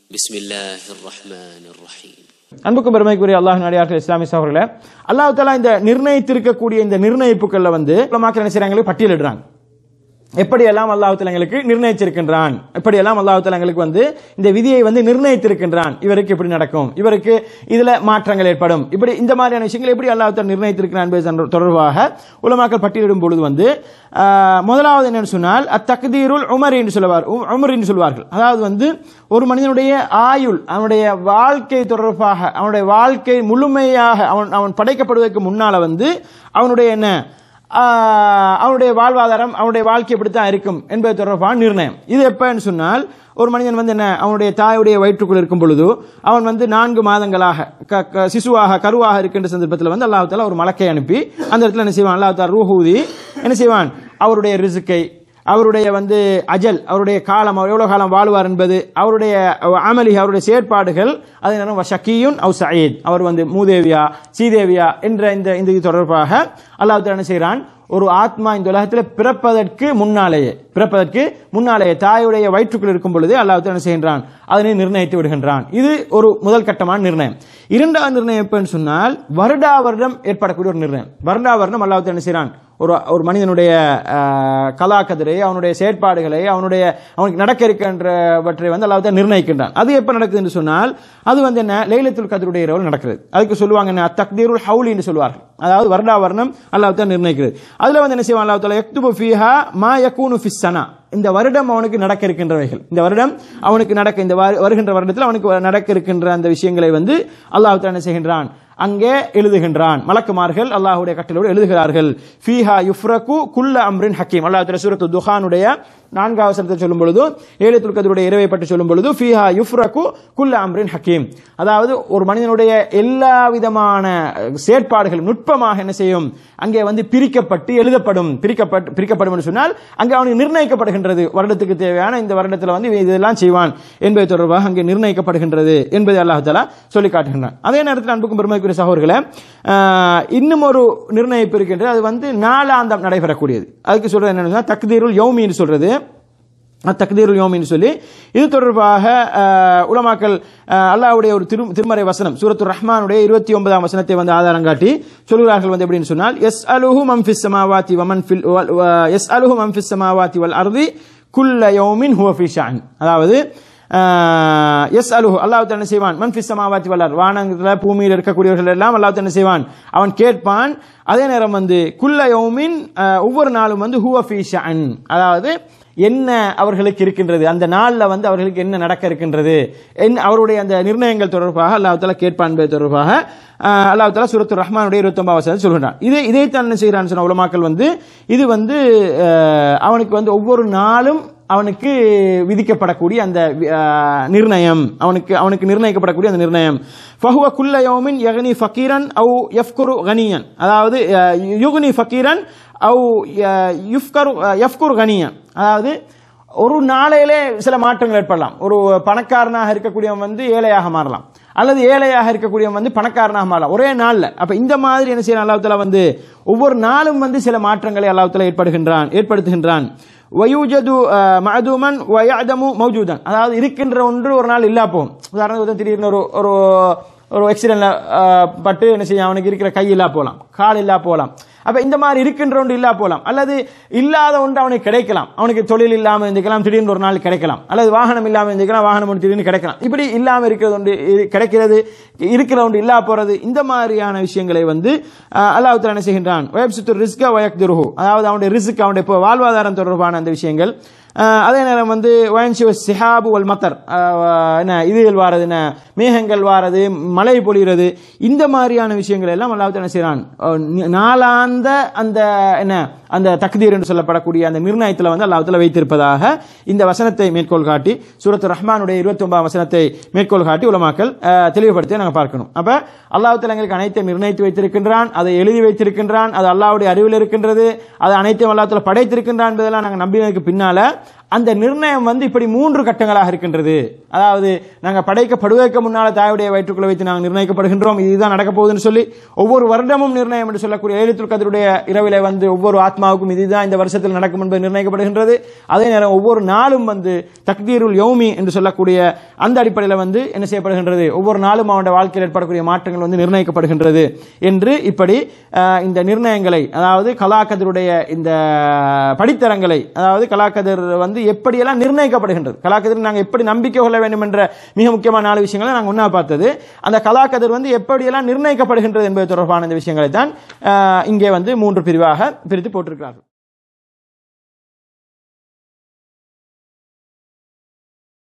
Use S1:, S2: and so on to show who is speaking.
S1: بسم الله الرحمن الرحيم
S2: அன்புக்கும் பெருமைக்குரிய அல்லாஹ் நடிகார்கள் இஸ்லாமிய சகோதரர்களே அல்லாஹ் தாலா இந்த நிர்ணயித்திருக்கக்கூடிய இந்த நிர்ணயிப்புகள்ல வந்து உலமாக்கள் என்ன செய்றாங்க பட்டியலிடுறாங்க எப்படியெல்லாம் அல்லாஹ் தாலா எங்களுக்கு நிர்ணயிச்சிருக்கின்றான் எப்படியெல்லாம் அல்லாஹ் தாலா எங்களுக்கு வந்து இந்த விதியை வந்து நிர்ணயித்திருக்கின்றான் இவருக்கு எப்படி நடக்கும் இவருக்கு இதுல மாற்றங்கள் ஏற்படும் இப்படி இந்த மாதிரியான விஷயங்கள் எப்படி அல்லாஹ் தாலா நிர்ணயித்திருக்கிறான் என்பது சந்த- தொடர்பாக உலமாக்கள் பட்டியலிடும் பொழுது வந்து ஆஹ், முதலாவது என்னன்னு சொன்னால் அத்தக்தீருல் உமர் என்று சொல்லுவார் உ- உமர் என்று சொல்வார்கள் அதாவது வந்து ஒரு மனிதனுடைய ஆயுள் அவனுடைய வாழ்க்கை தொடர்பாக அவனுடைய வாழ்க்கை முழுமையாக அவன் அவன் படைக்கப்படுவதற்கு முன்னால வந்து அவனுடைய என்ன ஆஹ், அவனுடைய வாழ்வாதாரம் அவனுடைய வாழ்க்கை இப்படித்தான் இருக்கும் என்பது தொடர்பான நிர்ணயம் இது எப்பன்னு சொன்னால் ஒரு மனிதன் வந்து என்ன அவனுடைய தாயுடைய வயிற்றுக்குள் இருக்கும் பொழுது அவன் வந்து நான்கு மாதங்களாக க- க- சிசுவாக கருவாக இருக்கின்ற சந்தர்ப்பத்தில் வந்து அல்லாஹ் தாலா ஒரு மலக்கை அனுப்பி அந்த இடத்துல என்ன செய்வான் அல்லாஹ் தாலா ரூஹூதி என்ன செய்வான் அவருடைய ரிசுக்கை அவருடைய வந்து அஜல் அவருடைய காலம் அவர் எவ்வளவு காலம் வாழ்வார் என்பது அவருடைய அமலி அவருடைய செயற்பாடுகள் அதே நேரம் ஷக்கியுன் அவு சயீத் அவர் வந்து மூதேவியா சீதேவியா என்ற இந்த இந்த இது தொடர்பாக அல்லாஹ் தாலா என்ன செய்கிறான் ஒரு ஆத்மா இந்த உலகத்தில் பிறப்பதற்கு முன்னாலேயே பிறப்பதற்கு முன்னாலேயே தாயுடைய வயிற்றுக்குள் இருக்கும் பொழுதே அல்லாஹ் தாலா என்ன செய்கின்றான் அதனை நிர்ணயித்து விடுகின்றான் இது ஒரு முதல் கட்டமான நிர்ணயம் இரண்டாவது நிர்ணயம் எப்பன்னு சொன்னால் வருடா வருடம் ஏற்படக்கூடிய ஒரு நிர்ணயம் வருடா வருடம் அல்லாஹ் தாலா என்ன செய்கிறான் ஒரு ஒரு மனிதனுடைய ஆஹ், கலாக்கதிரை அவனுடைய செயற்பாடுகளை அவனுடைய அவனுக்கு நடக்க இருக்கின்றவற்றை வந்து அல்லாஹ் தான் நிர்ணயிக்கின்றான் அது எப்போ நடக்குது என்று சொன்னால் அது வந்து என்ன லைலத்துல் கதருடைய இரவு நடக்கிறது அதுக்கு சொல்லுவாங்க என்ன தக்தீருல் ஹவுலி என்று சொல்வார்கள் அதாவது வருடா வருடம் அல்லாஹ் தான் நிர்ணயிக்கிறது அதுல வந்து என்ன செய்வான் அல்லாஹ் தாலா யக்துபு ஃபீஹா மா யகூனு ஃபிஸ் சனா இந்த வருடம் அவனுக்கு நடக்க இருக்கின்றவைகள் இந்த வருடம் அவனுக்கு நடக்க இந்த வரு- வருகின்ற வருடத்தில் அவனுக்கு நடக்க இருக்கின்ற அந்த விஷயங்களை வந்து அல்லாஹ் தாலா என்ன செய்கின்றான் அங்கே எழுதுகின்றான் மலக்குமார்கள் அல்லாஹ்வுடைய கட்டளோடு எழுதுகிறார்கள் ஃபீஹா யுஃப்ரகு குல்ல அம்ரின் ஹக்கீம் அல்லாஹ் தஆலா சூரத்து துஹானுடைய நான்காவது வசனத்தை சொல்லும் பொழுது ஏழத்துல் கதருடைய இரவை பற்றி சொல்லும் பொழுது ஃபீஹா யுஃப்ரகு குல்ல அம்ரின் ஹக்கீம் அதாவது ஒரு மனிதனுடைய எல்லா விதமான அஹ், செயற்பாடுகள் நுட்பமாக என்ன செய்யும் அங்கே வந்து பிரிக்கப்பட்டு எழுதப்படும் பிரிக்கப்பட்டு பிரிக்கப்படும் என்று சொன்னால் அங்கே அவனுக்கு நிர்ணயிக்கப்படுகின்றது வருடத்துக்கு தேவையான இந்த வருடத்தில் வந்து இவன் இதெல்லாம் செய்வான் என்பது தொடர்பாக அங்கே நிர்ணயிக்கப்படுகின்றது என்பதை அல்லாஹ் தஆலா சொல்லி காட்டுகின்றான் அதே நேரத்தில் அன்புக்கும் பெருமைக்குரிய சகோதரர்களே ஆஹ், இன்னும் ஒரு நிர்ணயிப்பு இருக்கின்றது அது வந்து நாளாந்தம் நடைபெறக்கூடியது அதுக்கு சொல்றது என்னன்னா தக்தீருல் யௌமின்னு சொல்றது தக்தீருல் யோமின்னு சொல்லி இது தொடர்பாக ஆஹ், உலமாக்கள் ஆஹ், அல்லாஹ்வுடைய ஒரு திரு திருமறை வசனம் சூரத்து ரஹ்மானுடைய இருபத்தி ஒன்பதாம் வசனத்தை வந்து ஆதாரம் காட்டி சொல்கிறார்கள் வந்து எப்படின்னு சொன்னால் எஸ் அலுஹு மம்ஃபிஸ் சமாவாத்தி வமன் ஃபில் எஸ் அலுஹு மம்ஃபிஸ் சமாவாத்தி வல் அர்தி குல்ல யௌமின் ஹுவ ஃபி ஷஅன் அதாவது எஸ் அலுஹு அல்லாஹ் என்ன செய்வான் மன்ஃபிஸ் சமாவாத்தி வல்லார் வானத்தில் பூமியில் இருக்கக்கூடியவர்கள் எல்லாம் அல்லாஹ் என்ன செய்வான் அவன் கேட்பான் அதே நேரம் வந்து குல்ல யௌமின் ஆஹ், ஒவ்வொரு நாளும் வந்து ஹுவ ஃபி ஷஅன் அதாவது என்ன அவர்களுக்கு இருக்கின்றது அந்த நாளில் வந்து அவர்களுக்கு என்ன நடக்க இருக்கின்றது என்ன அவருடைய அந்த நிர்ணயங்கள் தொடர்பாக அல்லாஹ் தாலா கேட்பான் என்பது தொடர்பாக ஆஹ், அல்லாஹ் தாலா சூரத்து ரஹ்மானுடைய இருபத்தொன்பது வசனத்தில் சொல்கிறான் இதே இதைத்தான் என்ன செய்கிறான்னு சொன்ன உலமாக்கள் வந்து இது வந்து ஆஹ், அவனுக்கு வந்து ஒவ்வொரு நாளும் அவனுக்கு விதிக்கப்படக்கூடிய அந்த ஆஹ், நிர்ணயம் அவனுக்கு அவனுக்கு நிர்ணயிக்கப்படக்கூடிய அந்த நிர்ணயம் ஃபஹுவ குல்ல யௌமின் யக்னி ஃபக்கீரன் அவு யஃப்குரு கனியன் அதாவது ஆஹ், யுக்னி ஃபக்கீரன் அவு ய- யுஃப்கரு யஃப்குரு கனியன் அதாவது ஒரு நாளையிலே சில மாற்றங்கள் ஏற்படலாம் ஒரு பணக்காரனாக இருக்கக்கூடியவன் வந்து ஏழையாக மாறலாம் அல்லது ஏழையாக இருக்கக்கூடியவன் வந்து பணக்காரனாக மாறலாம் ஒரே நாள்ல அப்ப இந்த மாதிரி என்ன செய்யணும் அல்லாஹ் தஆலா வந்து ஒவ்வொரு நாளும் வந்து சில மாற்றங்களை அல்லாஹ் தஆலா ஏற்படுகின்றான் ஏற்படுத்துகின்றான் வயூஜது மதுமன் வயதமு மௌஜூதன் அதாவது இருக்கின்ற ஒன்று ஒரு நாள் இல்லா போகும் உதாரணத்துக்கு திடீர்னு ஒரு ஒரு ஒரு ஆக்சிடென்ட்ல பட்டு என்ன செய்யும் அவனுக்கு இருக்கிற கை இல்லா போகலாம் கால் இல்லா போகலாம் அப்ப இந்த மாதிரி இருக்கின்ற ஒன்று இல்லா போகலாம் அல்லது இல்லாத ஒன்று அவனுக்கு கிடைக்கலாம் அவனுக்கு தொழில் இல்லாமல் இருந்துக்கலாம் திடீர்னு ஒரு நாள் கிடைக்கலாம் அல்லது வாகனம் இல்லாமல் இருந்துக்கலாம் வாகனம் ஒன்று திடீர்னு கிடைக்கலாம் இப்படி இல்லாமல் இருக்கிறது ஒன்று இது கிடைக்கிறது இருக்கிற ஒன்று இல்லா போறது இந்த மாதிரியான விஷயங்களை வந்து அஹ், அல்லாஹ் தஆலா என்ன செய்கின்றான் வயப்சுத்து ரிஸ்க வயக்துருஹு அதாவது அவனுடைய ரிஸ்க் அவனுடைய இப்போ வாழ்வாதாரம் தொடர்பான அந்த விஷயங்கள் அஹ், அதே நேரம் வந்து வயன்சிவ சிஹாபு வல் மத்தர் அஹ், என்ன இதுகள் வாரது என்ன மேகங்கள் வாரது மழை பொழிகிறது இந்த மாதிரியான விஷயங்கள் எல்லாம் அல்லாஹ் தஆலா என்ன செய்கிறான் அஹ், நி- நாளாந்த அந்த என்ன அந்த தக்தீர் என்று சொல்லப்படக்கூடிய அந்த நிர்ணயத்தில் வந்து அல்லாஹ் தஆலா வைத்திருப்பதாக இந்த வசனத்தை மேற்கோள் காட்டி சூரத்து ரஹ்மானுடைய இருபத்தி ஒன்பதாம் வசனத்தை மேற்கோள் காட்டி உலமாக்கல் அஹ், தெளிவுபடுத்தி நாங்கள் பார்க்கணும் அப்ப அல்லாஹ் தஆலா எங்களுக்கு அனைத்தையும் நிர்ணயித்து வைத்திருக்கின்றான் அதை எழுதி வைத்திருக்கின்றான் அது அல்லாஹ்வுடைய அறிவில் இருக்கின்றது அது அனைத்தையும் அல்லாஹ் தஆலா படைத்திருக்கின்றான் என்பதெல்லாம் நாங்கள் நம்பினதுக்கு பின்னால அந்த நிர்ணயம் வந்து இப்படி மூன்று கட்டங்களாக இருக்கின்றது அதாவது நாங்கள் படைக்கப்படுவதற்கு முன்னால் தாயுடைய வயிற்றுக்குள்ள வைத்து நாங்கள் நிர்ணயிக்கப்படுகின்றோம் இதுதான் நடக்க போகுதுன்னு சொல்லி ஒவ்வொரு வருடமும் நிர்ணயம் என்று சொல்லக்கூடிய ஏழுத்துல் கதருடைய இரவில வந்து ஒவ்வொரு ஆத்மாவுக்கும் இதுதான் இந்த வருஷத்தில் நடக்கும் என்பது நிர்ணயிக்கப்படுகின்றது அதே நேரம் ஒவ்வொரு நாளும் வந்து தக்தீருல் யௌமி என்று சொல்லக்கூடிய அந்த அடிப்படையில் வந்து என்ன செய்யப்படுகின்றது ஒவ்வொரு நாளும் அவனுடைய வாழ்க்கையில் ஏற்படக்கூடிய மாற்றங்கள் வந்து நிர்ணயிக்கப்படுகின்றது என்று இப்படி அஹ், இந்த நிர்ணயங்களை அதாவது கலாக்கதருடைய இந்த படித்தரங்களை அதாவது கலாக்கதிர் வந்து எப்படியெல்லாம் நிர்ணயிக்கப்படுகின்றது கலாக்கதிர் நாங்கள் எப்படி நம்பிக்கை கொள்ள வேண்டும் என்ற மிக முக்கியமான நாலு விஷயங்களை நாங்கள் ஒன்றா பார்த்தது அந்த கலாக்கதிர் வந்து எப்படியெல்லாம் நிர்ணயிக்கப்படுகின்றது என்பது தொடர்பான இந்த விஷயங்களை தான் அஹ், இங்கே வந்து மூன்று பிரிவாக பிரித்து போட்டிருக்கிறார்கள்